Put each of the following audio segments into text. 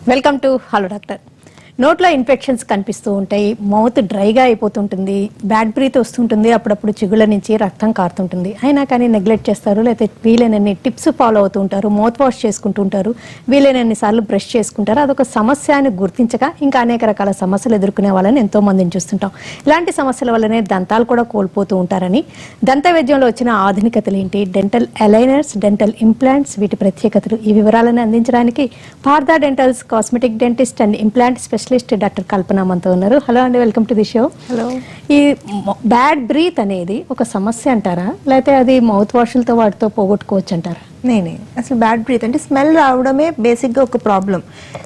Welcome to hello doctor నోట్లో infections కనిపిస్తూ ఉంటాయి మౌత్ డ్రైగా అయిపోతుంటుంది బ్యాడ్ బ్రీత్ వస్తుంటుంది అప్పుడప్పుడు చిగుళ్ళ నుంచి రక్తం కారుతుంటుంది అయినా కానీ నెగ్లెక్ట్ చేస్తారు లేకపోతే వీలైనన్ని టిప్స్ ఫాలో అవుతూ ఉంటారు మౌత్ వాష్ చేసుకుంటూ ఉంటారు వీలైనన్ని సార్లు బ్రష్ చేసుకుంటారు అదొక సమస్య అని గుర్తించక ఇంకా అనేక రకాల సమస్యలు ఎదుర్కొనే వాళ్ళని ఎంతో మందిని చూస్తుంటాం ఇలాంటి సమస్యల వల్లనే దంతాలు కూడా కోల్పోతూ ఉంటారని దంత వైద్యంలో వచ్చిన ఆధునికతలు ఏంటి డెంటల్ అలైనర్స్ డెంటల్ ఇంప్లాంట్స్ వీటి ప్రత్యేకతలు ఈ వివరాలను అందించడానికి Partha dentals cosmetic dentist and implant specialist doctor Kalpana మనతో ఉన్నారు హలో అండి welcome to the show hello ఈ బ్యాడ్ బ్రీత్ అనేది ఒక సమస్య అంటారా లేకపోతే అది మౌత్ వాషులతో వాటితో పోగొట్టుకోవచ్చు అంటారా నేనే అసలు బ్యాడ్ బ్రీత్ అంటే స్మెల్ రావడమే బేసిక్గా ఒక ప్రాబ్లం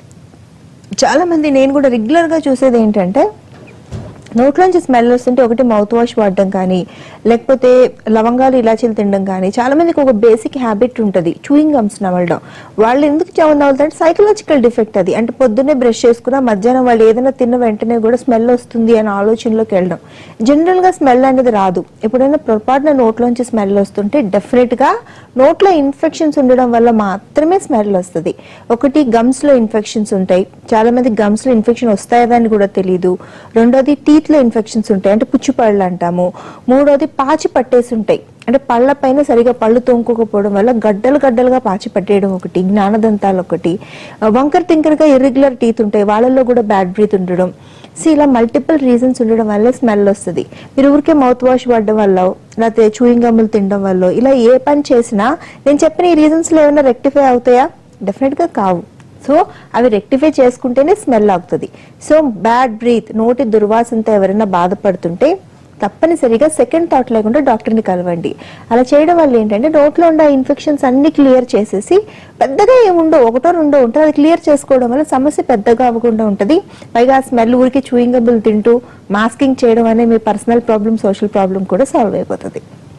చాలా మంది నేను కూడా రెగ్యులర్గా చూసేది ఏంటంటే నోట్లోంచి స్మెల్ వస్తుంటే ఒకటి మౌత్ వాష్ వాడడం కానీ లేకపోతే లవంగాలు ఇలాచీలు తినడం కానీ చాలా మందికి ఒక బేసిక్ హ్యాబిట్ ఉంటుంది చూయింగ్ గమ్స్ నవలడం వాళ్ళు ఎందుకు చవ నవ్వుతారంటే సైకలాజికల్ డిఫెక్ట్ అది అంటే పొద్దున్నే బ్రష్ చేసుకున్నా మధ్యాహ్నం వాళ్ళు ఏదైనా తిన్న వెంటనే కూడా స్మెల్ వస్తుంది అనే ఆలోచనలోకి వెళ్ళడం జనరల్గా స్మెల్ అనేది రాదు ఎప్పుడైనా పొరపాటున నోట్లోంచి స్మెల్ వస్తుంటే డెఫినెట్గా నోట్లో ఇన్ఫెక్షన్స్ ఉండడం వల్ల మాత్రమే స్మెల్ వస్తుంది ఒకటి గమ్స్ లో ఇన్ఫెక్షన్స్ ఉంటాయి చాలా మంది గమ్స్ లో ఇన్ఫెక్షన్ వస్తాయా అని కూడా తెలియదు రెండోది టీత్ లో ఇన్ఫెక్షన్స్ ఉంటాయి అంటే పుచ్చిపళ్ళు అంటాము మూడోది పాచి పట్టేసి ఉంటాయి అంటే పళ్ళ పైన సరిగా పళ్ళు తోముకోకపోవడం వల్ల గడ్డలు గడ్డలుగా పాచి పట్టేయడం ఒకటి జ్ఞానదంతాలు ఒకటి ఆ, వంకర తింకరగా ఇర్రెగ్యులర్ టీత్ ఉంటాయి వాళ్ళల్లో కూడా బ్యాడ్ బ్రీత్ ఉండడం సో ఇలా మల్టిపుల్ రీజన్స్ ఉండడం వల్ల స్మెల్ వస్తుంది మీరు ఊరికే మౌత్ వాష్ వాడడం వల్ల లేకపోతే చూయింగ్ గమ్ములు తినడం వల్ల ఇలా ఏ పని చేసినా నేను చెప్పిన ఈ రీజన్స్లో ఏమైనా రెక్టిఫై అవుతాయా డెఫినెట్గా కావు సో అవి రెక్టిఫై చేసుకుంటేనే స్మెల్ అవుతుంది సో బ్యాడ్ బ్రీత్ నోటి దుర్వాసనతో ఎవరైనా బాధపడుతుంటే తప్పనిసరిగా సెకండ్ థాట్ లేకుండా డాక్టర్ని కలవండి అలా చేయడం వల్ల ఏంటంటే నోట్లో ఉన్న ఇన్ఫెక్షన్స్ అన్ని క్లియర్ చేసేసి పెద్దగా ఏముండవు ఒకటో రెండో ఉంటుంది అది క్లియర్ చేసుకోవడం వల్ల సమస్య పెద్దగా అవ్వకుండా ఉంటుంది పైగా స్మెల్ ఊరికి చూయింగబుల్ తింటూ మాస్కింగ్ చేయడం అనే మీ పర్సనల్ ప్రాబ్లమ్ సోషల్ ప్రాబ్లమ్ కూడా సాల్వ్ అయిపోతుంది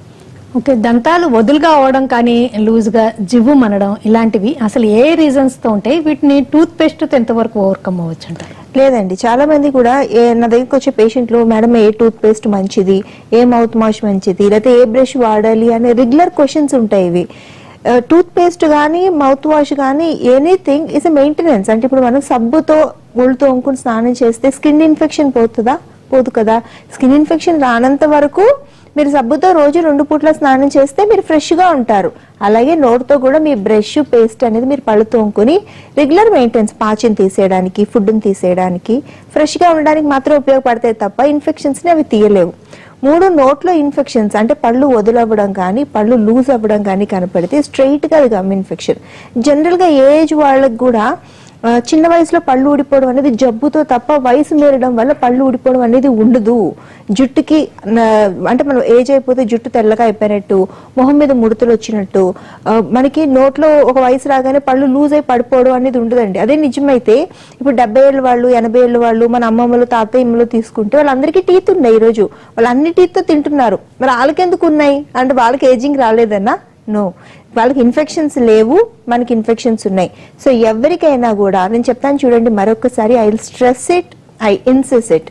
ఓకే దంతాలు వదులుగా అవడం కానీ లూజ్గా జివ్వు మనడం ఇలాంటివి అసలు ఏ రీజన్స్ తో ఉంటాయి వీటిని టూత్ పేస్ట్ తో ఎంతవరకు ఓవర్కమ్ అవ్వచ్చు అంటారు లేదండి చాలా మంది కూడా ఏ నా దగ్గరికి వచ్చే పేషెంట్లు మేడం ఏ టూత్ పేస్ట్ మంచిది ఏ మౌత్ వాష్ మంచిది లేకపోతే ఏ బ్రష్ వాడాలి అనే రెగ్యులర్ క్వశ్చన్స్ ఉంటాయి ఇవి టూత్ పేస్ట్ కానీ మౌత్ వాష్ కానీ ఎనీథింగ్ ఇస్ ఎ మెయింటెనెన్స్ అంటే ఇప్పుడు మనం సబ్బుతో ఒళ్ళు తోముకుని స్నానం చేస్తే స్కిన్ ఇన్ఫెక్షన్ పోతుందా పోదు కదా స్కిన్ ఇన్ఫెక్షన్ రానంత వరకు మీరు సబ్బుతో రోజు రెండు పూట్ల స్నానం చేస్తే మీరు ఫ్రెష్గా ఉంటారు అలాగే నోటితో కూడా మీ బ్రష్ పేస్ట్ అనేది మీరు పళ్ళు తోముకొని రెగ్యులర్ మెయింటెనెన్స్ పాచిని తీసేయడానికి ఫుడ్ని తీసేయడానికి ఫ్రెష్గా ఉండడానికి మాత్రం ఉపయోగపడతాయి తప్ప ఇన్ఫెక్షన్స్ని అవి తీయలేవు మూడు నోట్లో ఇన్ఫెక్షన్స్ అంటే పళ్ళు వదులవ్వడం కానీ పళ్ళు లూజ్ అవ్వడం కానీ కనపడితే స్ట్రైట్గా అది గమ్ ఇన్ఫెక్షన్ జనరల్గా ఏజ్ వాళ్ళకి కూడా ఆ, చిన్న వయసులో పళ్ళు ఊడిపోవడం అనేది జబ్బుతో తప్ప వయసు మీరడం వల్ల పళ్ళు ఊడిపోవడం అనేది ఉండదు జుట్టుకి నా- అంటే మనం ఏజ్ అయిపోతే జుట్టు తెల్లగా అయిపోయినట్టు మొహం మీద ముడతలు వచ్చినట్టు ఆ, మనకి నోట్లో ఒక వయసు రాగానే పళ్ళు లూజ్ అయి పడిపోవడం అనేది ఉండదండి అదే నిజమైతే ఇప్పుడు డెబ్బై ఏళ్ళ వాళ్ళు ఎనభై ఏళ్ళ వాళ్ళు మన అమ్మమ్మలు తాతయ్యమ్మలు తీసుకుంటే వాళ్ళందరికీ టీత్ ఉన్నాయి ఈరోజు వాళ్ళు అన్ని టీత్తో తింటున్నారు మరి వాళ్ళకి ఎందుకు ఉన్నాయి అంటే వాళ్ళకి ఏజింగ్ రాలేదన్నా నో వాళ్ళకి ఇన్ఫెక్షన్స్ లేవు మనకి ఇన్ఫెక్షన్స్ ఉన్నాయి సో ఎవరికైనా కూడా నేను చెప్తాను చూడండి మరొకసారి I stress it I insist it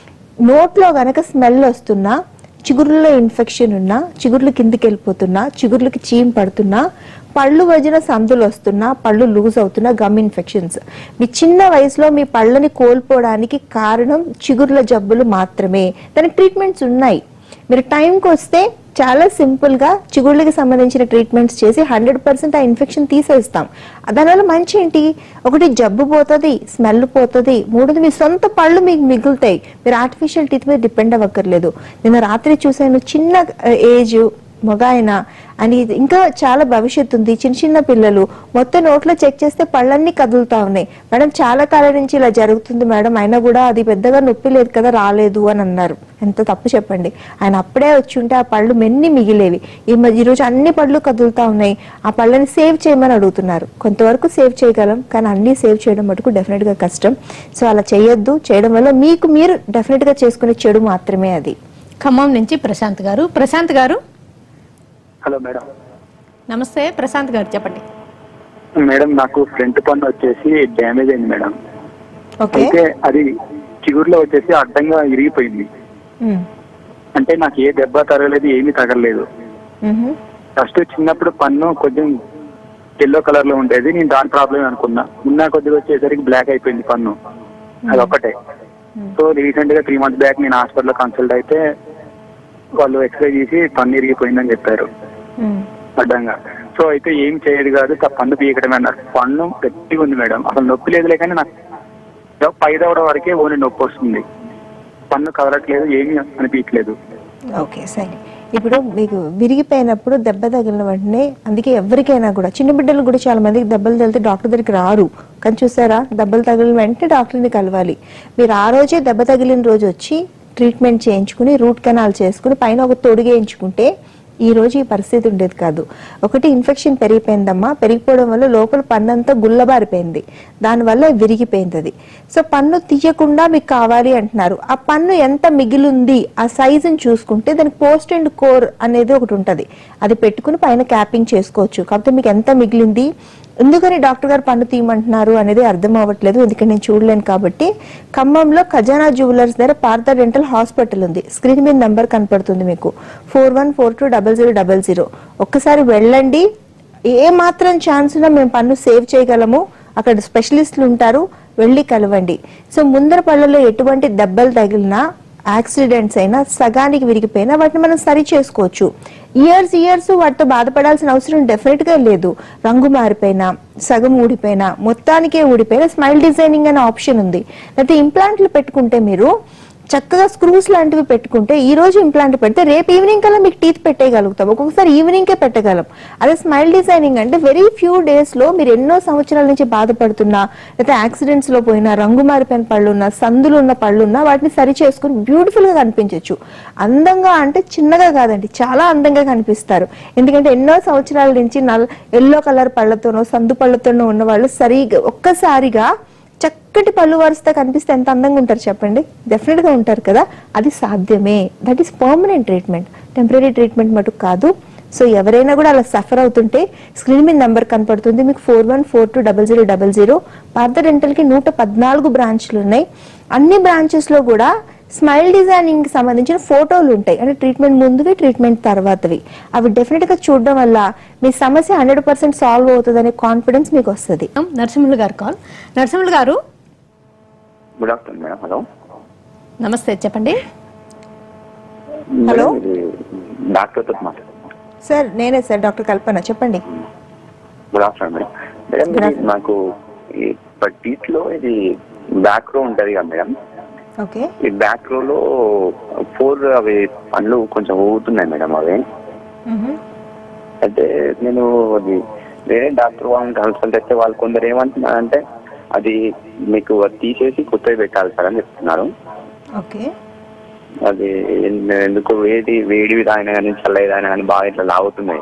నోట్లో గనక స్మెల్ వస్తున్నా చిగుర్లలో ఇన్ఫెక్షన్ ఉన్నా చిగుర్లు కిందికి వెళ్ళిపోతున్నా చిగుర్లకి చీమ్ పడుతున్నా పళ్ళు వదిన సందులు వస్తున్నా పళ్ళు లూజ్ అవుతున్నా గమ్ ఇన్ఫెక్షన్స్ మీ చిన్న వయసులో మీ పళ్ళని కోల్పోవడానికి కారణం చిగుర్ల జబ్బులు మాత్రమే దానికి ట్రీట్మెంట్స్ ఉన్నాయి మీరు టైంకి వస్తే చాలా సింపుల్ గా చిగుళ్ళకి సంబంధించిన ట్రీట్మెంట్స్ చేసి హండ్రెడ్ పర్సెంట్ ఆ ఇన్ఫెక్షన్ తీసేస్తాం దానివల్ల మంచి ఏంటి ఒకటి జబ్బు పోతుంది స్మెల్ పోతుంది మూడోది మీ సొంత పళ్ళు మీకు మిగులుతాయి మీరు ఆర్టిఫిషియల్ టీత్ మీద డిపెండ్ అవ్వక్కర్లేదు నేను రాత్రి చూసాను చిన్న ఏజ్ మగ ఆయన అని ఇంకా చాలా భవిష్యత్తు ఉంది చిన్న చిన్న పిల్లలు మొత్తం నోట్లో చెక్ చేస్తే పళ్ళన్నీ కదులుతా ఉన్నాయి మేడం చాలా కాలం నుంచి ఇలా జరుగుతుంది మేడం అయినా కూడా అది పెద్దగా నొప్పి లేదు కదా రాలేదు అని అన్నారు ఎంత తప్పు చెప్పండి ఆయన అప్పుడే వచ్చి ఉంటే ఆ పళ్ళు మెన్ని మిగిలేవి ఈ మధ్య ఈరోజు అన్ని పళ్ళు కదులుతా ఉన్నాయి ఆ పళ్ళని సేవ్ చేయమని అడుగుతున్నారు కొంతవరకు సేవ్ చేయగలం కానీ అన్ని సేవ్ చేయడం మటుకు డెఫినెట్ గా కష్టం సో అలా చేయొద్దు చేయడం వల్ల మీకు మీరు డెఫినెట్ గా చేసుకునే చెడు మాత్రమే అది ఖమ్మం నుంచి ప్రశాంత్ గారు ప్రశాంత్ గారు హలో మేడం నమస్తే ప్రశాంత్ గారు చెప్పండి మేడం నాకు ఫ్రంట్ పన్ను వచ్చేసి డ్యామేజ్ అయింది మేడం ఓకే అయితే అది చిగురులో వచ్చేసి అడ్డంగా ఇరిగిపోయింది అంటే నాకు ఏ దెబ్బ తగలేదు ఏమీ తగలలేదు ఫస్ట్ చిన్నప్పుడు పన్ను కొంచెం ఎల్లో కలర్ లో ఉండేది నేను దాని ప్రాబ్లం అనుకున్నా ఉన్న కొద్దిగా వచ్చేసరికి బ్లాక్ అయిపోయింది పన్ను అది ఒక్కటే సో రీసెంట్ గా త్రీ మంత్స్ బ్యాక్ నేను హాస్పిటల్లో కన్సల్ట్ అయితే వాళ్ళు ఎక్స్రే చేసి పన్ను ఇరిగిపోయిందని చెప్పారు మ్మ్. అడ్డంగా సో అయితే ఏం చేయదు కాదు త- పన్ను పీకడమే అన్నారు పన్ను గట్టిగా ఉంది మేడం అసలు నొప్పి లేదులే కానీ నాకు పై దవడ వరకే ఓన్లీ నొప్పి వస్తుంది పన్ను కదలట్లేదు ఏమీ అనిపించలేదు ఓకే సరే ఇప్పుడు మీకు విరిగిపోయినప్పుడు దెబ్బ తగిలిన వెంటనే అందుకే ఎవరికైనా కూడా చిన్న బిడ్డలు కూడా చాలా మందికి దెబ్బలు తగిలితే డాక్టర్ దగ్గరికి రారు కానీ చూసారా దెబ్బలు తగిలిన వెంటనే డాక్టర్ని కలవాలి మీరు ఆ రోజే దెబ్బ తగిలిన రోజు వచ్చి ట్రీట్మెంట్ చేయించుకుని రూట్ కెనాల్ చేసుకుని పైన ఒక తొడిగేయించుకుంటే ఈ రోజు ఈ పరిస్థితి ఉండేది కాదు ఒకటి ఇన్ఫెక్షన్ పెరిగిపోయిందమ్మా పెరిగిపోవడం వల్ల లోపల పన్ను అంతా గుల్లబారిపోయింది దానివల్ల విరిగిపోయింది అది సో పన్ను తీయకుండా మీకు కావాలి అంటున్నారు ఆ పన్ను ఎంత మిగిలింది ఆ సైజుని చూసుకుంటే దానికి పోస్ట్ అండ్ కోర్ అనేది ఒకటి ఉంటుంది అది పెట్టుకుని పైన క్యాపింగ్ చేసుకోవచ్చు కాకపోతే మీకు ఎంత మిగిలింది ఎందుకని డాక్టర్ గారు పన్ను తీయమంటున్నారు అనేది అర్థం అవ్వట్లేదు ఎందుకంటే నేను చూడలేను కాబట్టి ఖమ్మంలో ఖజానా జ్యువెలర్స్ దగ్గర పార్థ డెంటల్ హాస్పిటల్ ఉంది స్క్రీన్ మీద నెంబర్ కనపడుతుంది మీకు four one four two double zero double zero ఒక్కసారి వెళ్ళండి ఏ మాత్రం ఛాన్స్ ఉన్నా మేము పన్ను సేవ్ చేయగలము అక్కడ స్పెషలిస్టులు ఉంటారు వెళ్ళి కలవండి సో ముందర పళ్ళలో ఎటువంటి దెబ్బలు తగిలినా యాక్సిడెంట్స్ అయినా సగానికి విరిగిపోయినా వాటిని మనం సరి చేసుకోవచ్చు ఇయర్స్ ఇయర్స్ వాటితో బాధపడాల్సిన అవసరం డెఫినెట్ గా లేదు రంగు మారిపోయినా సగం ఊడిపోయినా మొత్తానికే ఊడిపోయినా స్మైల్ డిజైనింగ్ అనే ఆప్షన్ ఉంది లేకపోతే ఇంప్లాంట్లు పెట్టుకుంటే మీరు చక్కగా స్క్రూస్ లాంటివి పెట్టుకుంటే ఈ రోజు ఇంప్లాంట్ పెడితే రేపు ఈవినింగ్ కల్లా మీకు టీత్ పెట్టేయగలుగుతాం ఒక్కొక్కసారి ఈవినింగ్ కే పెట్టగలం అదే స్మైల్ డిజైనింగ్ అంటే వెరీ ఫ్యూ డేస్ లో మీరు ఎన్నో సంవత్సరాల నుంచి బాధపడుతున్నా లేకపోతే యాక్సిడెంట్స్ లో పోయినా రంగు మారిపోయిన పళ్ళు ఉన్నా సందులు ఉన్న పళ్ళు ఉన్నా వాటిని సరి చేసుకుని బ్యూటిఫుల్ గా కనిపించవచ్చు అందంగా అంటే చిన్నగా కాదండి చాలా అందంగా కనిపిస్తారు ఎందుకంటే ఎన్నో సంవత్సరాల నుంచి నల్ ఎల్లో కలర్ పళ్ళతోనో సందు పళ్ళతోనో ఉన్న వాళ్ళు సరిగా ఒక్కసారిగా చక్కటి పళ్ళు వరుసతో కనిపిస్తే ఎంత అందంగా ఉంటారు చెప్పండి డెఫినెట్ గా ఉంటారు కదా అది సాధ్యమే that is permanent treatment temporary treatment మటుకు కాదు సో ఎవరైనా కూడా అలా సఫర్ అవుతుంటే స్క్రీన్ మీద నెంబర్ కనపడుతుంది మీకు four one four two double zero double zero Partha dental కి నూట పద్నాలుగు బ్రాంచ్లు ఉన్నాయి అన్ని బ్రాంచెస్ లో కూడా స్మైల్ డిజైనింగ్ కి సంబంధించిన ఫోటోలు ఉంటాయి అంటే ట్రీట్మెంట్ ముందువి ట్రీట్మెంట్ తర్వాతవి అవి డెఫినెట్ గా చూడడం వల్ల మీ సమస్య హండ్రెడ్ పర్సెంట్ సాల్వ్ అవుతుంది కాన్ఫిడెన్స్ మీకు వస్తుంది నరసింహులు గారు కాల్ నరసింహులు గారు గుడ్ ఆఫ్టర్నూన్ మేడం హలో నమస్తే చెప్పండి హలో. డాక్టర్ తో మాట్లాడుతున్నాను సార్ నేనే సార్ డాక్టర్ కల్పన చెప్పండి good afternoon madam madam Good ఇది నాకు ఈ టీత్ లో ఇది బ్యాక్ రో ఉంటది కదా మేడం ఓకే ఈ బ్యాక్ రో లో ఫోర్ అవి పండ్లు కొంచెం ఊగుతున్నాయి మేడం అవి అయితే నేను అది వేరే డాక్టర్ వాళ్ళని కన్సల్ట్ అయితే వాళ్ళు కొందరు ఏమంటున్నారంటే అది మీకు అది తీసేసి కొత్తవి పెట్టాలి సార్ అని చెప్తున్నారు ఓకే అది ఎన్- ఎందుకు వేడి వేడివి తాగినా కానీ చల్లవి తాగినా కానీ బాగా ఇట్లా లాగుతున్నాయి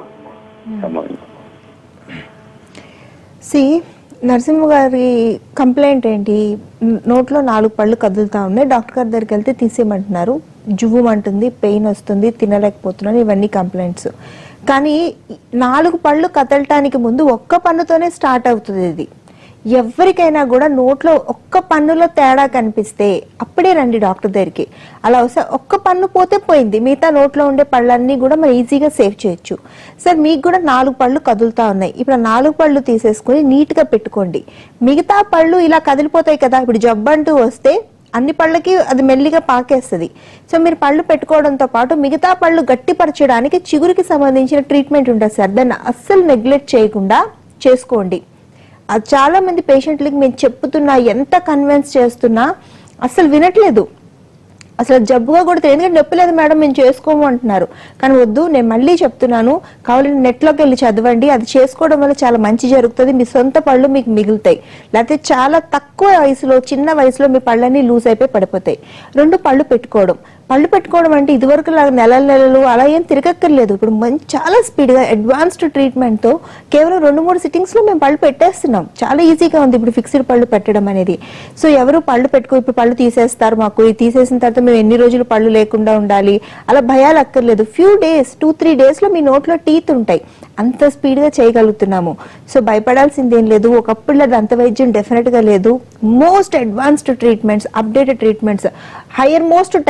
సి నరసింహ గారి కంప్లైంట్ ఏంటి న- నోట్లో నాలుగు పళ్ళు కదులుతా ఉన్నాయి డాక్టర్ గారి దగ్గరికి వెళ్తే తీసేయమంటున్నారు జువ్వమంటుంది పెయిన్ వస్తుంది తినలేకపోతున్నాను ఇవన్నీ కంప్లైంట్స్ కానీ నాలుగు పళ్ళు కదలటానికి ముందు ఒక్క పన్నుతోనే స్టార్ట్ అవుతుంది ఇది ఎవరికైనా కూడా నోట్లో ఒక్క పన్నులో తేడా కనిపిస్తే అప్పుడే రండి డాక్టర్ దగ్గరికి అలా వస్తే ఒక్క పన్ను పోతే పోయింది మిగతా నోట్లో ఉండే పళ్ళన్నీ కూడా మనం ఈజీగా సేవ్ చేయొచ్చు సార్ మీకు కూడా నాలుగు పళ్ళు కదులుతా ఉన్నాయి ఇప్పుడు ఆ నాలుగు పళ్ళు తీసేసుకుని నీట్గా పెట్టుకోండి మిగతా పళ్ళు ఇలా కదిలిపోతాయి కదా ఇప్పుడు జబ్బు అంటూ వస్తే అన్ని పళ్ళకి అది మెల్లిగా పాకేస్తుంది సో మీరు పళ్ళు పెట్టుకోవడంతో పాటు మిగతా పళ్ళు గట్టిపరచడానికి చిగురికి సంబంధించిన ట్రీట్మెంట్ ఉంటుంది సార్ దాన్ని అస్సలు నెగ్లెక్ట్ చేయకుండా చేసుకోండి అది చాలా మంది పేషెంట్లకి మేము చెప్తున్నా ఎంత కన్విన్స్ చేస్తున్నా అసలు వినట్లేదు అసలు జబ్బుగా కూడా తెలియదు ఎందుకంటే నొప్పి లేదు మేడం మేము చేసుకోము అంటున్నారు కానీ వద్దు నేను మళ్ళీ చెప్తున్నాను కావాలంటే నెట్లోకి వెళ్ళి చదవండి అది చేసుకోవడం వల్ల చాలా మంచి జరుగుతుంది మీ సొంత పళ్ళు మీకు మిగులుతాయి లేకపోతే చాలా తక్కువ వయసులో చిన్న వయసులో మీ పళ్ళన్నీ లూజ్ అయిపోయి పడిపోతాయి రెండు పళ్ళు పెట్టుకోవడం పళ్ళు పెట్టుకోవడం అంటే ఇదివరకు లాగా నెలల నెలలు అలా ఏం తిరగక్కర్లేదు ఇప్పుడు మంచి చాలా స్పీడ్గా అడ్వాన్స్డ్ ట్రీట్మెంట్తో కేవలం రెండు మూడు సిట్టింగ్స్లో మేము పళ్ళు పెట్టేస్తున్నాం చాలా ఈజీగా ఉంది ఇప్పుడు ఫిక్స్డ్ పళ్ళు పెట్టడం అనేది సో ఎవరు పళ్ళు పెట్టుకో ఇప్పుడు పళ్ళు తీసేస్తారు మాకు ఇది తీసేసిన తర్వాత మేము ఎన్ని రోజులు పళ్ళు లేకుండా ఉండాలి అలా భయాలు అక్కర్లేదు ఫ్యూ డేస్ టూ త్రీ డేస్లో మీ నోట్లో టీత్ ఉంటాయి అంత స్పీడ్గా చేయగలుగుతున్నాము సో భయపడాల్సింది ఏం లేదు ఒకప్పుడు దంత వైద్యం డెఫినెట్గా లేదు most advanced treatments updated treatments higher most technology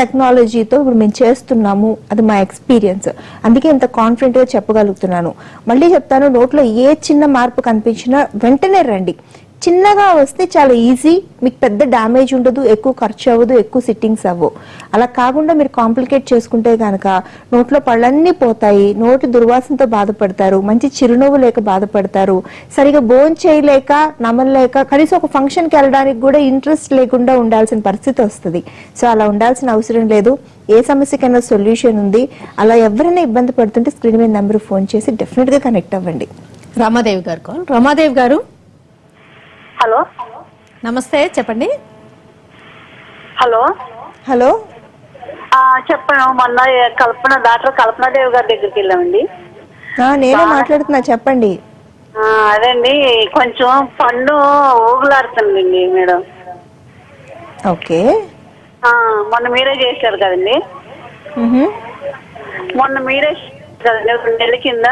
టెక్నాలజీతో ఇప్పుడు మేము చేస్తున్నాము అది మా ఎక్స్పీరియన్స్ అందుకే ఇంత కాన్ఫిడెంట్ గా చెప్పగలుగుతున్నాను మళ్ళీ చెప్తాను నోట్లో ఏ చిన్న మార్పు కనిపించినా వెంటనే రండి చిన్నగా వస్తే చాలా ఈజీ మీకు పెద్ద డ్యామేజ్ ఉండదు ఎక్కువ ఖర్చు అవ్వదు ఎక్కువ సిట్టింగ్స్ అవ్వవు అలా కాకుండా మీరు కాంప్లికేట్ చేసుకుంటే కనుక నోట్లో పళ్ళన్నీ పోతాయి నోటి దుర్వాసనతో బాధపడతారు మంచి చిరునవ్వు లేక బాధపడతారు సరిగా బోన్ చేయలేక నమలలేక కనీసం ఒక ఫంక్షన్కి వెళ్ళడానికి కూడా ఇంట్రెస్ట్ లేకుండా ఉండాల్సిన పరిస్థితి వస్తుంది సో అలా ఉండాల్సిన అవసరం లేదు ఏ సమస్యకైనా సొల్యూషన్ ఉంది అలా ఎవరైనా ఇబ్బంది పడుతుంటే స్క్రీన్ మీద నెంబర్ ఫోన్ చేసి డెఫినెట్గా కనెక్ట్ అవ్వండి రమాదేవి గారు కాల్ రమాదేవి గారు హలో నమస్తే చెప్పండి హలో హలో ఆ, చెప్పాను మొన్న ఏ కల్పన డాక్టర్ కల్పనాదేవి గారి దగ్గరికి వెళ్ళామండి ఆ, నేనే మాట్లాడుతున్నా చెప్పండి ఆ, అదండి కొంచెం పండు ఊగులాడుతుందండి మేడం ఓకే ఆ, మొన్న మీరే చేశారు కదండి మ్హూ. మొన్న మీరే చేశారు కదండి రెండు నెలల కింద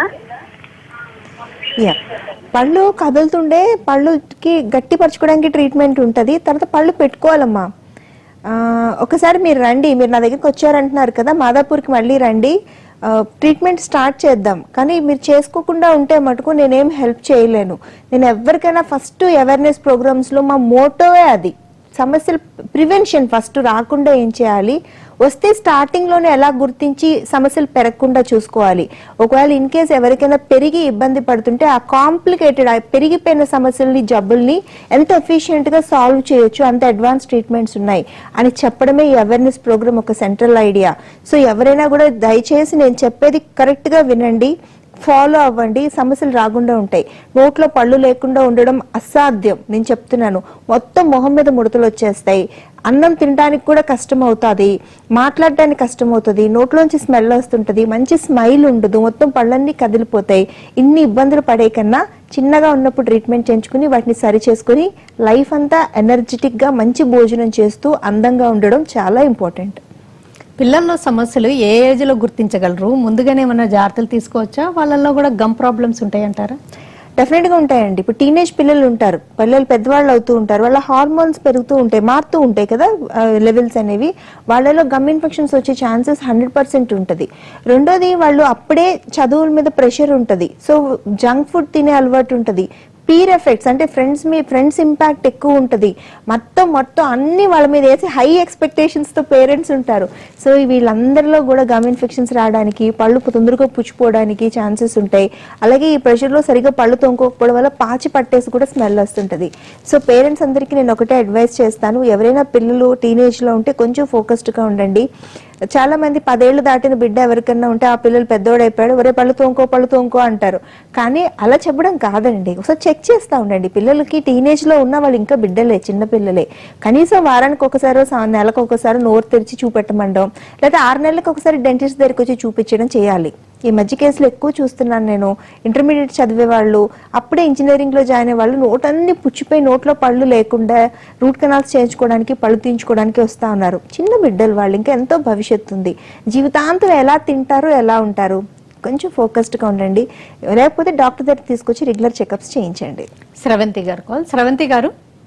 యా పళ్ళు కదులుతుండే పళ్ళుకి గట్టిపరచుకోవడానికి ట్రీట్మెంట్ ఉంటుంది తర్వాత పళ్ళు పెట్టుకోవాలమ్మా ఆ, ఒకసారి మీరు రండి మీరు నా దగ్గరికి వచ్చారంటున్నారు కదా మాదాపూర్కి మళ్ళీ రండి ఆ, ట్రీట్మెంట్ స్టార్ట్ చేద్దాం కానీ మీరు చేసుకోకుండా ఉంటే మటుకు నేనేం హెల్ప్ చేయలేను నేను ఎవరికైనా ఫస్ట్ అవేర్నెస్ ప్రోగ్రామ్స్లో మా మోటోవే అది సమస్యలు ప్రివెన్షన్ ఫస్ట్ రాకుండా ఏం చేయాలి వస్తే స్టార్టింగ్ లోనే ఎలా గుర్తించి సమస్యలు పెరగకుండా చూసుకోవాలి ఒకవేళ ఇన్ కేస్ ఎవరికైనా పెరిగి ఇబ్బంది పడుతుంటే ఆ కాంప్లికేటెడ్ ఆ పెరిగిపోయిన సమస్యల్ని జబ్బుల్ని ఎంత ఎఫిషియెంట్ గా సాల్వ్ చేయొచ్చు అంత అడ్వాన్స్ ట్రీట్మెంట్స్ ఉన్నాయి అని చెప్పడమే ఈ అవేర్నెస్ ప్రోగ్రామ్ ఒక సెంట్రల్ ఐడియా సో ఎవరైనా కూడా దయచేసి నేను చెప్పేది కరెక్ట్ గా వినండి ఫాలో అవ్వండి సమస్యలు రాకుండా ఉంటాయి నోట్లో పళ్ళు లేకుండా ఉండడం అసాధ్యం నేను చెప్తున్నాను మొత్తం మొహం మీద ముడతలు వచ్చేస్తాయి అన్నం తినడానికి కూడా కష్టం అవుతుంది మాట్లాడడానికి కష్టం అవుతుంది నోట్లోంచి స్మెల్ వస్తుంటది మంచి స్మైల్ ఉండదు మొత్తం పళ్ళన్నీ కదిలిపోతాయి ఇన్ని ఇబ్బందులు పడే కన్నా చిన్నగా ఉన్నప్పుడు ట్రీట్మెంట్ చేయించుకుని వాటిని సరి చేసుకుని లైఫ్ అంతా ఎనర్జెటిక్ గా మంచి భోజనం చేస్తూ అందంగా ఉండడం చాలా ఇంపార్టెంట్ పిల్లల్లో సమస్యలు ఏ ఏజ్ లో గుర్తించగలరు ముందుగానే ఏమైనా జాగ్రత్తలు తీసుకోవచ్చా వాళ్ళల్లో కూడా గమ్ ప్రాబ్లమ్స్ ఉంటాయంటారా డెఫినెట్ గా ఉంటాయండి ఇప్పుడు టీనేజ్ పిల్లలు ఉంటారు పిల్లలు పెద్దవాళ్ళు అవుతూ ఉంటారు వాళ్ళ హార్మోన్స్ పెరుగుతూ ఉంటాయి మారుతూ ఉంటాయి కదా లెవెల్స్ అనేవి వాళ్ళలో గమ్ ఇన్ఫెక్షన్స్ వచ్చే ఛాన్సెస్ హండ్రెడ్ పర్సెంట్ ఉంటుంది రెండోది వాళ్ళు అప్పుడే చదువుల మీద ప్రెషర్ ఉంటుంది సో జంక్ ఫుడ్ తినే అలవాటు ఉంటుంది పీర్ ఎఫెక్ట్స్ అంటే ఫ్రెండ్స్ మీ ఫ్రెండ్స్ ఇంపాక్ట్ ఎక్కువ ఉంటుంది మొత్తం మొత్తం అన్ని వాళ్ళ మీద వేసి హై ఎక్స్పెక్టేషన్స్ తో పేరెంట్స్ ఉంటారు సో వీళ్ళందరిలో కూడా గమ్ ఇన్ఫెక్షన్స్ రావడానికి పళ్ళు తొందరగా పుచ్చిపోవడానికి ఛాన్సెస్ ఉంటాయి అలాగే ఈ ప్రెషర్ లో సరిగా పళ్ళు తొంగకపోవడం వల్ల పాచి పట్టేసి కూడా స్మెల్ వస్తుంటది సో పేరెంట్స్ అందరికీ నేను ఒకటే అడ్వైస్ చేస్తాను ఎవరైనా పిల్లలు టీనేజ్ లో ఉంటే కొంచెం ఫోకస్డ్ గా ఉండండి చాలా మంది పదేళ్లు దాటిన బిడ్డ ఎవరికన్నా ఉంటే ఆ పిల్లలు పెద్దోడైపోయాడు ఒరే పళ్ళు తోంకో పళ్ళు తోంకో అంటారు కానీ అలా చెప్పడం కాదండి ఒకసారి చెక్ చేస్తా ఉండండి పిల్లలకి టీనేజ్ లో ఉన్న వాళ్ళు ఇంకా బిడ్డలే చిన్న పిల్లలే కనీసం వారానికి ఒకసారి నెలకు ఒకసారి నోరు తెరిచి చూపెట్టమండం లేదా ఆరు నెలలకు ఒకసారి డెంటిస్ట్ దగ్గరికి వచ్చి చూపించడం చేయాలి ఈ మధ్య కేసులు ఎక్కువ చూస్తున్నాను నేను ఇంటర్మీడియట్ చదివే వాళ్ళు అప్పుడే ఇంజనీరింగ్ లో జాయిన్ అయ్యే వాళ్ళు నోటన్ని పుచ్చిపోయి నోట్లో పళ్ళు లేకుండా రూట్ కెనాల్స్ చేయించుకోవడానికి పళ్ళు తీయించుకోవడానికి వస్తా ఉన్నారు చిన్న బిడ్డలు వాళ్ళు ఇంకా ఎంతో భవిష్యత్తు ఉంది జీవితాంతం ఎలా తింటారు ఎలా ఉంటారు కొంచెం ఫోకస్డ్ గా ఉండండి లేకపోతే డాక్టర్ దగ్గర తీసుకొచ్చి రెగ్యులర్ చెకప్స్ చేయించండి స్రవంతి గారు కాల్ స్రవంతి గారు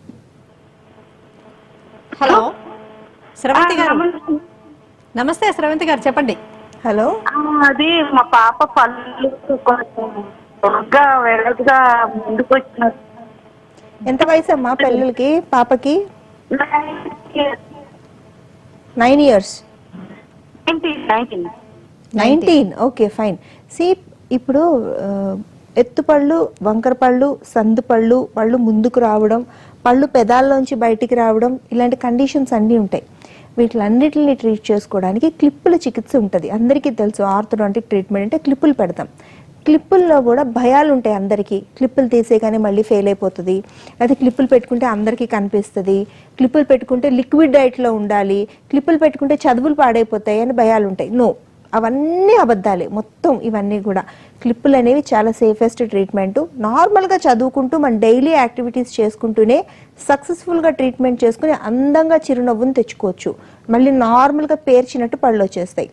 హలో స్రవంతి గారు నమస్తే స్రవంతి గారు చెప్పండి హలో ఆ, అది మా పాప పళ్ళు కొంచెం పొడుగ్గా వెడల్పుగా ముందుకు వచ్చిన ఎంత వయసు అమ్మా పిల్లలకి పాపకి nine years nineteen okay fine see ఇప్పుడు ఆ, ఎత్తుపళ్ళు వంకర పళ్ళు సందు పళ్ళు పళ్ళు ముందుకు రావడం పళ్ళు పెదాల్లోంచి బయటికి రావడం ఇలాంటి కండిషన్స్ అన్నీ ఉంటాయి వీటిలన్నిటిని ట్రీట్ చేసుకోవడానికి క్లిప్పుల చికిత్స ఉంటుంది అందరికీ తెలుసు ఆర్థోడాంటిక్ ట్రీట్మెంట్ అంటే క్లిప్పులు పెడతాం క్లిప్పుల్లో కూడా భయాలు ఉంటాయి అందరికీ క్లిప్పులు తీసే కానీ మళ్ళీ ఫెయిల్ అయిపోతుంది అయితే క్లిప్పులు పెట్టుకుంటే అందరికీ కనిపిస్తుంది క్లిప్పులు పెట్టుకుంటే లిక్విడ్ డైట్లో ఉండాలి క్లిప్పులు పెట్టుకుంటే చదువులు పాడైపోతాయి అని భయాలు ఉంటాయి నో అవన్నీ అబద్ధాలే మొత్తం ఇవన్నీ కూడా క్లిప్పులు అనేవి చాలా సేఫెస్ట్ ట్రీట్మెంట్ నార్మల్గా చదువుకుంటూ మన డైలీ యాక్టివిటీస్ చేసుకుంటూనే సక్సెస్ఫుల్గా ట్రీట్మెంట్ చేసుకుని అందంగా చిరునవ్వును తెచ్చుకోవచ్చు మళ్ళీ నార్మల్గా పేర్చినట్టు పళ్ళు వచ్చేస్తాయి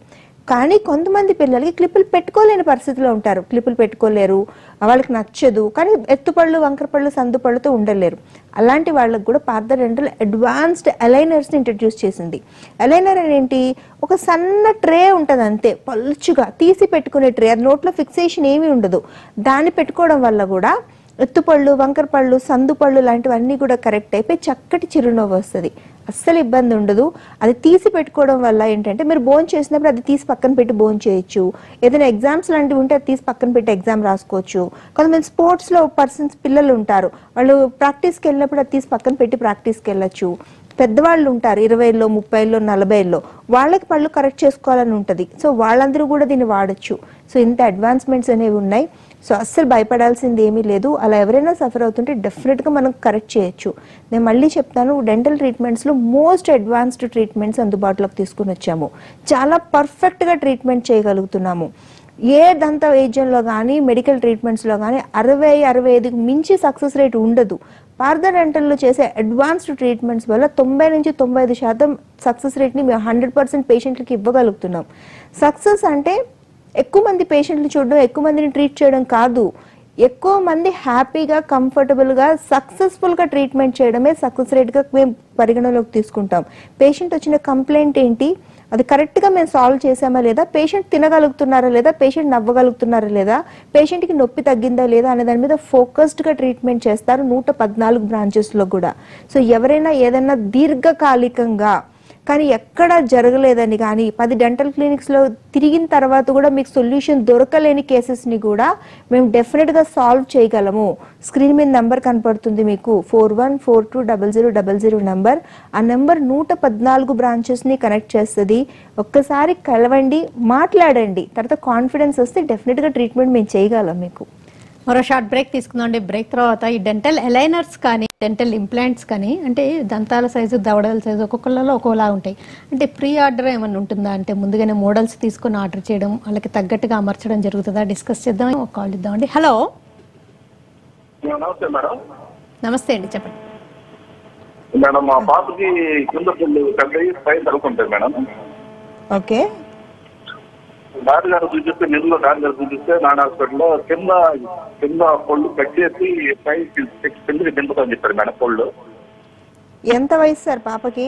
కానీ కొంతమంది పిల్లలకి క్లిప్పులు పెట్టుకోలేని పరిస్థితిలో ఉంటారు క్లిప్పులు పెట్టుకోలేరు వాళ్ళకి నచ్చదు కానీ ఎత్తుపళ్ళు వంకరపళ్ళు సందుపళ్ళతో ఉండలేరు అలాంటి వాళ్ళకి కూడా పార్థ డెంటల్ అడ్వాన్స్డ్ అలైనర్స్ని ఇంట్రడ్యూస్ చేసింది అలైనర్ ఏంటి ఒక సన్న ట్రే ఉంటుంది అంతే పలుచుగా తీసి పెట్టుకునే ట్రే అది నోట్లో ఫిక్సేషన్ ఏమీ ఉండదు దాన్ని పెట్టుకోవడం వల్ల కూడా ఎత్తుపళ్ళు వంకరపళ్ళు సందుపళ్ళు లాంటివన్నీ కూడా కరెక్ట్ అయిపోయి చక్కటి చిరునవ్వు వస్తుంది అస్సలు ఇబ్బంది ఉండదు అది తీసి పెట్టుకోవడం వల్ల ఏంటంటే మీరు బోన్ చేసినప్పుడు అది తీసి పక్కన పెట్టి బోన్ చేయొచ్చు ఏదైనా ఎగ్జామ్స్ లాంటివి ఉంటే అది తీసి పక్కన పెట్టి ఎగ్జామ్ రాసుకోవచ్చు కొంతమంది స్పోర్ట్స్లో పర్సన్స్ పిల్లలు ఉంటారు వాళ్ళు ప్రాక్టీస్కి వెళ్ళినప్పుడు అది తీసి పక్కన పెట్టి ప్రాక్టీస్కి వెళ్ళొచ్చు పెద్దవాళ్ళు ఉంటారు ఇరవైలో ముప్పైలో నలభైలో వాళ్ళకి పళ్ళు కరెక్ట్ చేసుకోవాలని ఉంటుంది సో వాళ్ళందరూ కూడా దీన్ని వాడచ్చు సో ఇంత అడ్వాన్స్మెంట్స్ అనేవి ఉన్నాయి సో అస్సలు భయపడాల్సింది ఏమీ లేదు అలా ఎవరైనా సఫర్ అవుతుంటే డెఫినెట్గా మనం కరెక్ట్ చేయొచ్చు నేను మళ్ళీ చెప్తాను డెంటల్ ట్రీట్మెంట్స్లో మోస్ట్ అడ్వాన్స్డ్ ట్రీట్మెంట్స్ అందుబాటులోకి తీసుకుని వచ్చాము చాలా పర్ఫెక్ట్గా ట్రీట్మెంట్ చేయగలుగుతున్నాము ఏ దంత వైద్యంలో కానీ మెడికల్ ట్రీట్మెంట్స్లో కానీ అరవై అరవై ఐదుకు మించి సక్సెస్ రేట్ ఉండదు పార్థ డెంటల్లో చేసే అడ్వాన్స్డ్ ట్రీట్మెంట్స్ వల్ల తొంభై నుంచి తొంభై ఐదు శాతం సక్సెస్ రేట్ని మేము హండ్రెడ్ పర్సెంట్ పేషెంట్లకి ఇవ్వగలుగుతున్నాం సక్సెస్ అంటే ఎక్కువ మంది పేషెంట్లు చూడడం ఎక్కువ మందిని ట్రీట్ చేయడం కాదు ఎక్కువ మంది హ్యాపీగా కంఫర్టబుల్గా సక్సెస్ఫుల్గా ట్రీట్మెంట్ చేయడమే సక్సెస్ రేట్గా మేము పరిగణలోకి తీసుకుంటాం పేషెంట్ వచ్చిన కంప్లైంట్ ఏంటి అది కరెక్ట్గా మేము సాల్వ్ చేసామా లేదా పేషెంట్ తినగలుగుతున్నారా లేదా పేషెంట్ నవ్వగలుగుతున్నారా లేదా పేషెంట్కి నొప్పి తగ్గిందా లేదా అనే దాని మీద ఫోకస్డ్గా ట్రీట్మెంట్ చేస్తారు నూట పద్నాలుగు బ్రాంచెస్లో కూడా సో ఎవరైనా ఏదైనా దీర్ఘకాలికంగా కానీ ఎక్కడ జరగలేదని కానీ పది డెంటల్ క్లినిక్స్లో తిరిగిన తర్వాత కూడా మీకు సొల్యూషన్ దొరకలేని కేసెస్ని కూడా మేము డెఫినెట్గా సాల్వ్ చేయగలము స్క్రీన్ మీద నెంబర్ కనపడుతుంది మీకు four one four two double zero double zero number ఆ నెంబర్ నూట పద్నాలుగు బ్రాంచెస్ని కనెక్ట్ చేస్తుంది ఒక్కసారి కలవండి మాట్లాడండి తర్వాత కాన్ఫిడెన్స్ వస్తే డెఫినెట్గా ట్రీట్మెంట్ మేము చేయగలం మీకు మరో షార్ట్ బ్రేక్ తీసుకుందామండి బ్రేక్ తర్వాత ఈ డెంటల్ అలైనర్స్ కానీ డెంటల్ ఇంప్లాంట్స్ కానీ అంటే దంతాల సైజు దవడల సైజు ఒక్కొక్కళ్ళలో ఒక్కోలా ఉంటాయి అంటే ప్రీ ఆర్డర్ ఏమైనా ఉంటుందా అంటే ముందుగానే మోడల్స్ తీసుకొని ఆర్డర్ చేయడం వాళ్ళకి తగ్గట్టుగా అమర్చడం జరుగుతుందా డిస్కస్ చేద్దాం ఒక కాల్ ఇద్దామండి హలో నమస్తే మేడం నమస్తే అండి చెప్పండి మేడం మా పాపకి కింద పుల్లు పెద్దవి పై తలుకుంటాయి మేడం ఓకే డాక్టర్ గారు చూపిస్తే నిధులు డాక్టర్ గారు చూపిస్తే నాన్న హాస్పిటల్లో కింద కింద పళ్ళు కట్ చేసి పై కిందకి దింపుతామని చెప్పారు మేడం పళ్ళు ఎంత వయసు సార్ పాపకి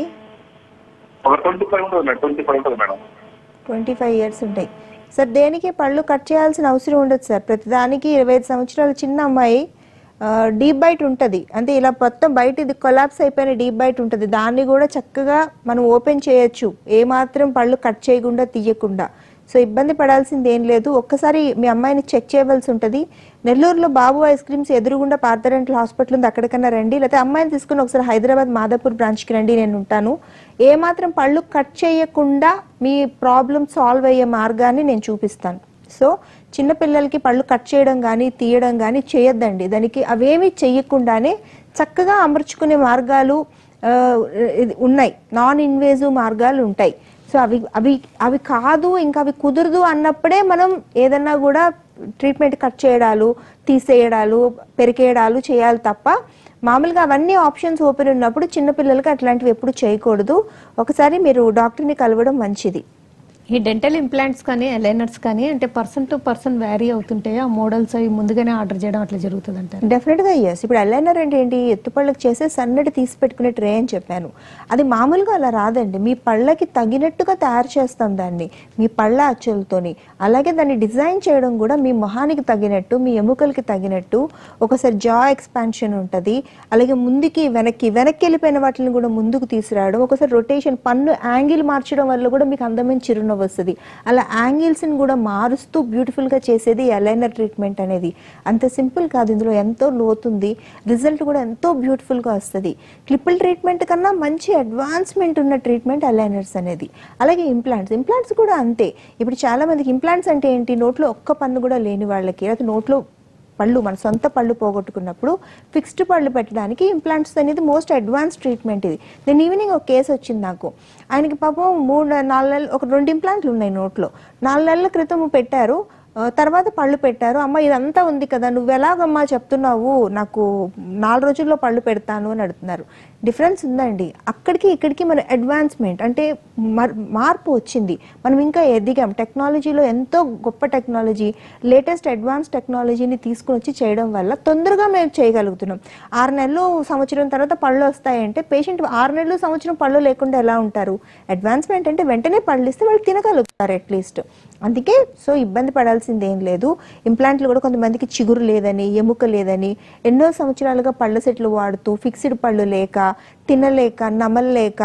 ఒక ట్వంటీ ఫైవ్ ఉంటుంది మేడం ట్వంటీ ఫైవ్ ఉంటుంది మేడం ట్వంటీ ఫైవ్ ఇయర్స్ ఉంటాయి సార్ దేనికి పళ్ళు కట్ చేయాల్సిన అవసరం ఉండదు సార్ ప్రతిదానికి ఇరవై ఐదు సంవత్సరాల చిన్న అమ్మాయి డీప్ బైట్ ఉంటుంది అంటే ఇలా మొత్తం బయట ఇది కొలాప్స్ అయిపోయిన డీప్ బైట్ ఉంటుంది దాన్ని కూడా చక్కగా మనం ఓపెన్ చేయొచ్చు ఏమాత్రం పళ్ళు కట్ చేయకుండా తీయకుండా సో ఇబ్బంది పడాల్సింది ఏం లేదు ఒక్కసారి మీ అమ్మాయిని చెక్ చేయవలసి ఉంటుంది నెల్లూరులో బాబు ఐస్ క్రీమ్స్ ఎదురుగుండా పార్థరెంటల్ హాస్పిటల్ ఉంది అక్కడికన్నా రండి లేకపోతే అమ్మాయిని తీసుకుని ఒకసారి హైదరాబాద్ మాదాపూర్ బ్రాంచ్కి రండి నేను ఉంటాను ఏమాత్రం పళ్ళు కట్ చేయకుండా మీ ప్రాబ్లం సాల్వ్ అయ్యే మార్గాన్ని నేను చూపిస్తాను సో చిన్నపిల్లలకి పళ్ళు కట్ చేయడం కానీ తీయడం కానీ చేయొద్దండి దానికి అవేమీ చెయ్యకుండానే చక్కగా అమర్చుకునే మార్గాలు ఆ, ఇది ఉన్నాయి నాన్ ఇన్వేజివ్ మార్గాలు ఉంటాయి సో అవి అవి అవి కాదు ఇంకా అవి కుదరదు అన్నప్పుడే మనం ఏదన్నా కూడా ట్రీట్మెంట్ కట్ చేయడాలు తీసేయడాలు పెరికేయడాలు చేయాలి తప్ప మామూలుగా అవన్నీ ఆప్షన్స్ ఓపెన్ ఉన్నప్పుడు చిన్నపిల్లలకి అట్లాంటివి ఎప్పుడు చేయకూడదు ఒకసారి మీరు డాక్టర్ని కలవడం మంచిది ఈ డెంటల్ ఇంప్లాంట్స్ కానీ అలైనర్స్ కానీ అంటే పర్సన్ టు పర్సన్ వ్యారీ అవుతుంటాయి ఆ మోడల్స్ అవి ముందుగానే ఆర్డర్ చేయడం అట్లా జరుగుతుంది అంటారు డెఫినెట్ గా ఎస్ ఇప్పుడు అలైనర్ అంటే ఏంటి ఎత్తుపళ్ళకి చేసే సన్నటి తీసి పెట్టుకునే ట్రే అని చెప్పాను అది మామూలుగా అలా రాదండి మీ పళ్ళకి తగినట్టుగా తయారు చేస్తాం దాన్ని మీ పళ్ళ అచ్చులతోని అలాగే దాన్ని డిజైన్ చేయడం కూడా మీ మొహానికి తగినట్టు మీ ఎముకలకి తగినట్టు ఒకసారి జా ఎక్స్పాన్షన్ ఉంటుంది అలాగే ముందుకి వెనక్కి వెనక్కి వెళ్ళిపోయిన వాటిని కూడా ముందుకు తీసుకురావడం ఒకసారి రొటేషన్ పన్ను యాంగిల్ మార్చడం వల్ల కూడా మీకు అందమైన చిరునవ్వు వస్తుంది అలా యాంగిల్స్ని కూడా మారుస్తూ బ్యూటిఫుల్గా చేసేది అలైనర్ ట్రీట్మెంట్ అనేది అంత సింపుల్ కాదు ఇందులో ఎంతో లోతుంది రిజల్ట్ కూడా ఎంతో బ్యూటిఫుల్గా వస్తుంది క్లిప్పుల్ ట్రీట్మెంట్ కన్నా మంచి అడ్వాన్స్మెంట్ ఉన్న ట్రీట్మెంట్ అలైనర్స్ అనేది అలాగే ఇంప్లాంట్స్ ఇంప్లాంట్స్ కూడా అంతే ఇప్పుడు చాలా మందికి ఇంప్లాంట్స్ అంటే ఏంటి నోట్లో ఒక్క పన్ను కూడా లేని వాళ్ళకి లేకపోతే నోట్లో పళ్ళు మన సొంత పళ్ళు పోగొట్టుకున్నప్పుడు ఫిక్స్డ్ పళ్ళు పెట్టడానికి ఇంప్లాంట్స్ అనేది మోస్ట్ అడ్వాన్స్ ట్రీట్మెంట్ ఇది నేను ఈవినింగ్ ఒక కేసు వచ్చింది నాకు ఆయనకి పాపం మూడు నాలుగు నెలలు ఒక రెండు ఇంప్లాంట్లు ఉన్నాయి నోట్లో నాలుగు నెలల క్రితం పెట్టారు ఆ, తర్వాత పళ్ళు పెట్టారు అమ్మ ఇదంతా ఉంది కదా నువ్వు ఎలాగమ్మా చెప్తున్నావు నాకు నాలుగు రోజుల్లో పళ్ళు పెడతాను అని అడుగుతున్నారు డిఫరెన్స్ ఉందండి అక్కడికి ఇక్కడికి మన అడ్వాన్స్మెంట్ అంటే మర్- మార్పు వచ్చింది మనం ఇంకా ఎదిగాం టెక్నాలజీలో ఎంతో గొప్ప టెక్నాలజీ లేటెస్ట్ అడ్వాన్స్ టెక్నాలజీని తీసుకుని వచ్చి చేయడం వల్ల తొందరగా మేము చేయగలుగుతున్నాం ఆరు నెలలు సంవత్సరం తర్వాత పళ్ళు వస్తాయంటే పేషెంట్ ఆరు నెలలు సంవత్సరం పళ్ళు లేకుండా ఎలా ఉంటారు అడ్వాన్స్మెంట్ అంటే వెంటనే పళ్ళు ఇస్తే వాళ్ళు తినగలుగుతారు అట్లీస్ట్ అందుకే సో ఇబ్బంది పడాల్సింది ఏం లేదు ఇంప్లాంట్లు కూడా కొంతమందికి చిగురు లేదని ఎముక లేదని ఎన్నో సంవత్సరాలుగా పళ్ళ సెట్లు వాడుతూ ఫిక్స్డ్ పళ్ళు లేక తినలేక నమలలేక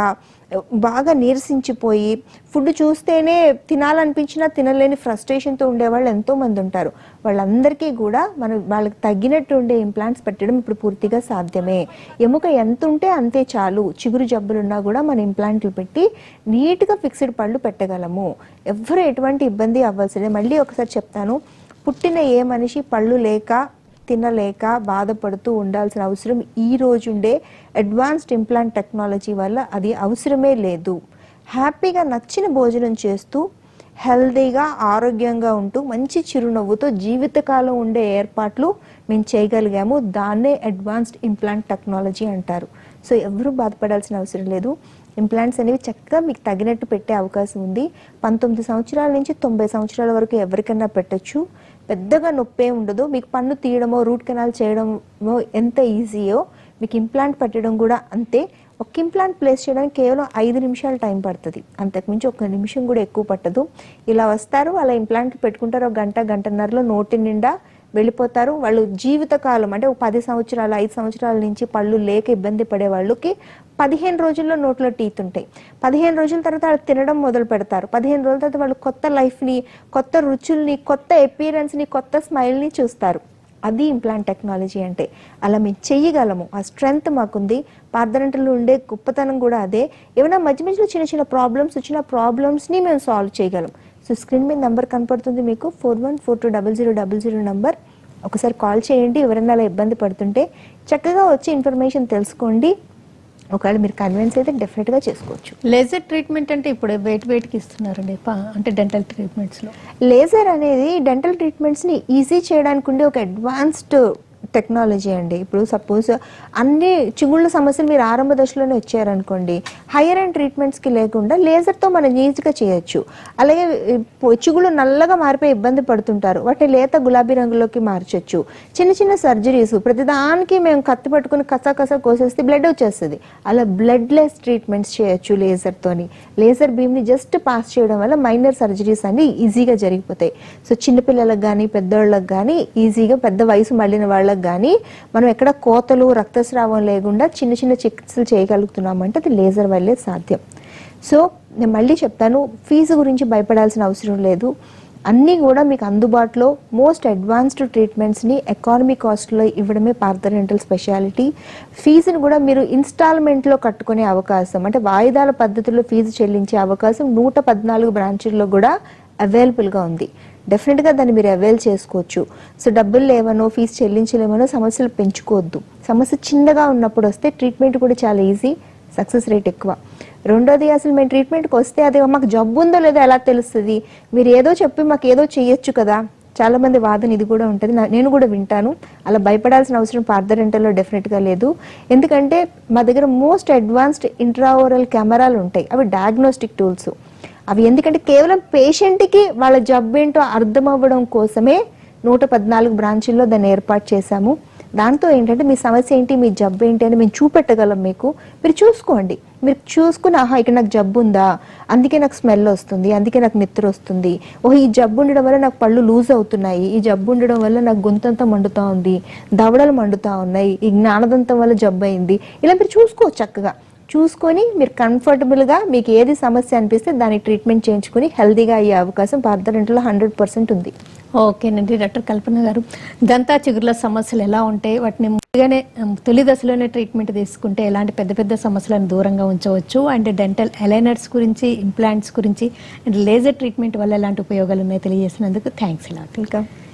బాగా నీరసించిపోయి ఫుడ్ చూస్తేనే తినాలనిపించినా తినలేని ఫ్రస్ట్రేషన్తో ఉండేవాళ్ళు ఎంతో మంది ఉంటారు వాళ్ళందరికీ కూడా మనం వాళ్ళకి తగ్గినట్టు ఉండే ఇంప్లాంట్స్ పెట్టడం ఇప్పుడు పూర్తిగా సాధ్యమే ఎముక ఎంత ఉంటే అంతే చాలు చిగురు జబ్బులున్నా కూడా మన ఇంప్లాంట్లు పెట్టి నీట్గా ఫిక్స్డ్ పళ్ళు పెట్టగలము ఎవ్వరు ఎటువంటి ఇబ్బంది అవ్వాల్సిందే మళ్ళీ ఒకసారి చెప్తాను పుట్టిన ఏ మనిషి పళ్ళు లేక తినలేక బాధపడుతూ ఉండాల్సిన అవసరం ఈ రోజుండే అడ్వాన్స్డ్ ఇంప్లాంట్ టెక్నాలజీ వల్ల అది అవసరమే లేదు హ్యాపీగా నచ్చిన భోజనం చేస్తూ హెల్దీగా ఆరోగ్యంగా ఉంటూ మంచి చిరునవ్వుతో జీవితకాలం ఉండే ఏర్పాట్లు మేము చేయగలిగాము దాన్నే అడ్వాన్స్డ్ ఇంప్లాంట్ టెక్నాలజీ అంటారు సో ఎవరూ బాధపడాల్సిన అవసరం లేదు ఇంప్లాంట్స్ అనేవి చక్కగా మీకు తగినట్టు పెట్టే అవకాశం ఉంది పంతొమ్మిది సంవత్సరాల నుంచి తొంభై సంవత్సరాల వరకు ఎవరికైనా పెట్టొచ్చు పెద్దగా నొప్పే ఉండదు మీకు పన్ను తీయడమో రూట్ కెనాల్ చేయడమో ఎంత ఈజీయో మీకు ఇంప్లాంట్ పెట్టడం కూడా అంతే ఒక ఇంప్లాంట్ ప్లేస్ చేయడానికి కేవలం ఐదు నిమిషాలు టైం పడుతుంది అంతకుమించి ఒక నిమిషం కూడా ఎక్కువ పట్టదు ఇలా వస్తారు అలా ఇంప్లాంట్ పెట్టుకుంటారు ఒక గంట గంటన్నరలో నోటి నిండా వెళ్ళిపోతారు వాళ్ళు జీవితకాలం అంటే ఒక పది సంవత్సరాలు ఐదు సంవత్సరాల నుంచి పళ్ళు లేక ఇబ్బంది పడే వాళ్ళకి పదిహేను రోజుల్లో నోట్లో టీత్ ఉంటాయి పదిహేను రోజుల తర్వాత వాళ్ళు తినడం మొదలు పెడతారు పదిహేను రోజుల తర్వాత వాళ్ళు కొత్త లైఫ్ని కొత్త రుచుల్ని కొత్త ఎపీరెన్స్ని కొత్త స్మైల్ని చూస్తారు అది ఇంప్లాంట్ టెక్నాలజీ అంటే అలా మేము చెయ్యగలము ఆ స్ట్రెంగ్త్ మాకుంది పార్దనంటలో ఉండే గొప్పతనం కూడా అదే ఏమైనా మధ్య మధ్యలో చిన్న చిన్న ప్రాబ్లమ్స్ వచ్చిన ప్రాబ్లమ్స్ని మేము సాల్వ్ చేయగలం సో స్క్రీన్ మీద నెంబర్ కనపడుతుంది మీకు four one four two double zero double zero number ఒకసారి కాల్ చేయండి ఎవరైనా అలా ఇబ్బంది పడుతుంటే చక్కగా వచ్చి ఇన్ఫర్మేషన్ తెలుసుకోండి ఒకవేళ మీరు కన్విన్స్ అయితే డెఫినెట్గా చేసుకోవచ్చు లేజర్ ట్రీట్మెంట్ అంటే ఇప్పుడు వెయిట్ వెయిట్కి ఇస్తున్నారండి పా- అంటే డెంటల్ ట్రీట్మెంట్స్లో లేజర్ అనేది డెంటల్ ట్రీట్మెంట్స్ని ఈజీ చేయడానికి ఉండే ఒక అడ్వాన్స్డ్ టెక్నాలజీ అండి ఇప్పుడు సపోజ్ అన్ని చిగుళ్ళ సమస్యలు మీరు ఆరంభ దశలోనే వచ్చారనుకోండి హైయర్ అండ్ ట్రీట్మెంట్స్కి లేకుండా లేజర్తో మనం ఈజీగా చేయొచ్చు అలాగే ఇప్పుడు చిగుళ్ళు నల్లగా మారిపోయి ఇబ్బంది పడుతుంటారు వాటిని లేత గులాబీ రంగులోకి మార్చొచ్చు చిన్న చిన్న సర్జరీస్ ప్రతిదానికి మేము కత్తి పట్టుకుని కసా కసా కోసేస్తే బ్లడ్ వచ్చేస్తుంది అలా బ్లడ్ లెస్ ట్రీట్మెంట్స్ చేయొచ్చు లేజర్తోని లేజర్ బీమ్ని జస్ట్ పాస్ చేయడం వల్ల మైనర్ సర్జరీస్ అన్ని ఈజీగా జరిగిపోతాయి సో చిన్నపిల్లలకు కానీ పెద్దవాళ్ళకి కానీ ఈజీగా పెద్ద వయసు మళ్ళిన వాళ్ళకి కానీ మనం ఎక్కడ కోతలు రక్తస్రావం లేకుండా చిన్న చిన్న చికిత్సలు చేయగలుగుతున్నామంటే అది లేజర్ వల్లే సాధ్యం సో నేను మళ్ళీ చెప్తాను ఫీజు గురించి భయపడాల్సిన అవసరం లేదు అన్నీ కూడా మీకు అందుబాటులో మోస్ట్ అడ్వాన్స్డ్ ట్రీట్మెంట్స్ని ఎకానమీ కాస్ట్లో ఇవ్వడమే పార్థరెంటల్ స్పెషాలిటీ ఫీజుని కూడా మీరు ఇన్స్టాల్మెంట్లో కట్టుకునే అవకాశం అంటే వాయిదాల పద్ధతిలో ఫీజు చెల్లించే అవకాశం నూట పద్నాలుగు బ్రాంచుల్లో కూడా అవైలబుల్గా ఉంది డెఫినెట్గా దాన్ని మీరు అవైల్ చేసుకోవచ్చు సో డబ్బులు లేవనో ఫీజు చెల్లించలేమనో సమస్యలు పెంచుకోవద్దు సమస్య చిన్నగా ఉన్నప్పుడు వస్తే ట్రీట్మెంట్ కూడా చాలా ఈజీ సక్సెస్ రేట్ ఎక్కువ రెండోది అసలు మేము ట్రీట్మెంట్కి వస్తే అది మాకు జబ్బు ఉందో లేదో ఎలా తెలుస్తుంది మీరు ఏదో చెప్పి మాకు ఏదో చేయొచ్చు కదా చాలా మంది వాదన ఇది కూడా ఉంటుంది నా- నేను కూడా వింటాను అలా భయపడాల్సిన అవసరం పార్థరెంటల్లో డెఫినెట్గా లేదు ఎందుకంటే మా దగ్గర మోస్ట్ అడ్వాన్స్డ్ ఇంట్రాఓరల్ కెమెరాలు ఉంటాయి అవి డయాగ్నోస్టిక్ టూల్స్ అవి ఎందుకంటే కేవలం పేషెంట్కి వాళ్ళ జబ్బు ఏంటో అర్థం అవ్వడం కోసమే నూట పద్నాలుగు బ్రాంచుల్లో దాన్ని ఏర్పాటు చేశాము దాంతో ఏంటంటే మీ సమస్య ఏంటి మీ జబ్బు ఏంటి అని మేము చూపెట్టగలం మీకు మీరు చూసుకోండి మీరు చూసుకుని ఆహా ఇక్కడ నాకు జబ్బు ఉందా అందుకే నాకు స్మెల్ వస్తుంది అందుకే నాకు నిద్ర వస్తుంది ఓహో ఈ జబ్బు ఉండడం వల్ల నాకు పళ్ళు లూజ్ అవుతున్నాయి ఈ జబ్బు ఉండడం వల్ల నాకు గొంతంతా మండుతా ఉంది దవడలు మండుతా ఉన్నాయి ఈ జ్ఞానదంతం వల్ల జబ్బు అయింది ఇలా మీరు చూసుకోవచ్చు చక్కగా చూసుకొని మీరు కంఫర్టబుల్గా మీకు ఏది సమస్య అనిపిస్తే దానికి ట్రీట్మెంట్ చేయించుకొని హెల్తీగా అయ్యే అవకాశం పార్థరెంట్లో హండ్రెడ్ పర్సెంట్ ఉంది ఓకేనండి డాక్టర్ కల్పన గారు దంతా చిగుర్ల సమస్యలు ఎలా ఉంటాయి వాటిని ముందుగానే ఉమ్, తొలి దశలోనే ట్రీట్మెంట్ తీసుకుంటే ఎలాంటి పెద్ద పెద్ద సమస్యలను దూరంగా ఉంచవచ్చు అండ్ డెంటల్ అలైనర్స్ గురించి ఇంప్లాంట్స్ గురించి అండ్ లేజర్ ట్రీట్మెంట్ వల్ల ఎలాంటి ఉపయోగాలు ఉన్నాయో తెలియజేసినందుకు థ్యాంక్స్ ఇలా ఇంకా